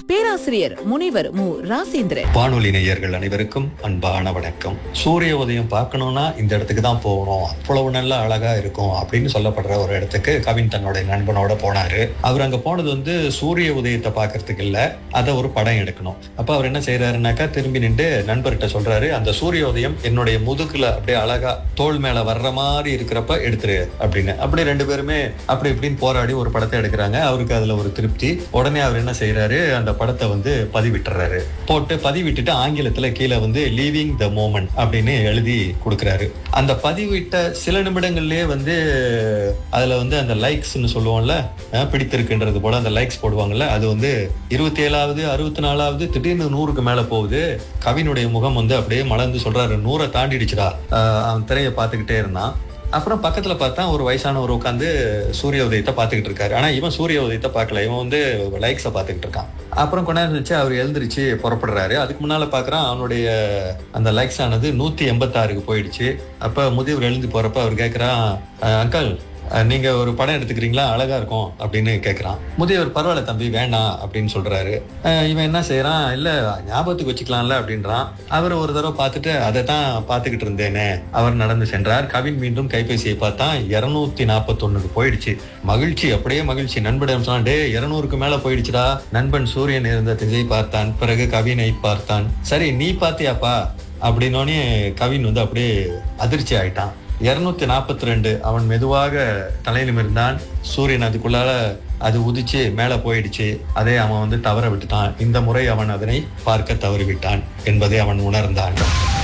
பேராசிரியர் முனைவர் மு ராசேந்திரன் வானொலி நேயர்கள் அனைவருக்கும் அன்பான வணக்கம் சூரிய உதயம் பார்க்கணும்னா இந்த இடத்துக்கு தான் போகணும் அவ்வளவு நல்ல அழகா இருக்கும் அப்படின்னு சொல்லப்படுற ஒரு இடத்துக்கு கவின் தன்னுடைய நண்பனோட போனாரு அவர் அங்க போனது வந்து சூரிய உதயத்தை பார்க்கறதுக்கு இல்ல அதை ஒரு படம் எடுக்கணும் அப்ப அவர் என்ன செய்யறாருனாக்கா திரும்பி நின்று நண்பர்கிட்ட சொல்றாரு அந்த சூரிய உதயம் என்னுடைய முதுகுல அப்படியே அழகா தோள் மேல வர்ற மாதிரி இருக்கிறப்ப எடுத்துரு அப்படின்னு அப்படி ரெண்டு பேருமே அப்படி இப்படின்னு போராடி ஒரு படத்தை எடுக்கிறாங்க அவருக்கு அதுல ஒரு திருப்தி உடனே அவர் என்ன செய்யறாரு அந்த படத்தை வந்து பதிவிட்டுறாரு போட்டு பதிவிட்டுட்டு ஆங்கிலத்துல கீழே வந்து லீவிங் த மோமெண்ட் அப்படின்னு எழுதி கொடுக்குறாரு அந்த பதிவிட்ட சில நிமிடங்கள்லயே வந்து அதுல வந்து அந்த லைக்ஸ்னு சொல்லுவோம்ல அஹ் பிடித்திருக்குன்றது போல அந்த லைக்ஸ் போடுவாங்கல்ல அது வந்து இருபத்தி ஏழாவது அறுபத்தி நாலாவது திடீர்னு நூறுக்கு மேல போகுது கவினுடைய முகம் வந்து அப்படியே மலர்ந்து சொல்றாரு நூறை தாண்டிடுச்சுடா அஹ் அவன் திரையை பார்த்துக்கிட்டே இருந்தான் அப்புறம் பக்கத்துல பார்த்தா ஒரு வயசானவர் உட்காந்து சூரிய உதயத்தை பார்த்துக்கிட்டு இருக்காரு ஆனா இவன் சூரிய உதயத்தை பார்க்கல இவன் வந்து லைக்ஸை பார்த்துக்கிட்டு இருக்கான் அப்புறம் கொஞ்ச நேரம் கழிச்சு அவர் எழுந்திருச்சு புறப்படுறாரு அதுக்கு முன்னால பாக்குறான் அவனுடைய அந்த லைக்ஸ் ஆனது நூத்தி எண்பத்தாறுக்கு போயிடுச்சு அப்ப முதியவர் எழுந்து போறப்ப அவர் கேக்குறான் அங்கிள் நீங்க ஒரு படம் எடுத்துக்கிறீங்களா அழகா இருக்கும் அப்படின்னு கேக்குறான் முதியவர் பரவாயில்ல தம்பி வேண்டாம் அப்படின்னு சொல்றாரு அஹ் இவன் என்ன செய்யறான் இல்ல ஞாபகத்துக்கு வச்சுக்கலாம்ல அப்படின்றான் அவர் ஒரு தடவை பார்த்துட்டு அதை தான் பார்த்துக்கிட்டு இருந்தேனே அவர் நடந்து சென்றார் கவின் மீண்டும் கைபேசியை பார்த்தா இருநூத்தி நாற்பத்தொன்னுக்கு போயிடுச்சு மகிழ்ச்சி அப்படியே மகிழ்ச்சி நண்பனிடம் சொன்னான் டே இருநூறுக்கு மேல போயிடுச்சுடா நண்பன் சூரியன் இருந்த திசை பார்த்தான் பிறகு கவினை பார்த்தான் சரி நீ பாத்தியாப்பா அப்படின்னோடனே கவின் வந்து அப்படியே அதிர்ச்சி ஆயிட்டான் இருநூத்தி நாற்பத்தி ரெண்டு அவன் மெதுவாக தலை நிமிர்ந்தான் சூரியன் அதுக்குள்ளால அது உதிச்சு மேல போயிடுச்சு அதை அவன் வந்து தவற விட்டுட்டான் இந்த முறை அவன் அதனை பார்க்க தவறிவிட்டான் என்பதை அவன் உணர்ந்தான்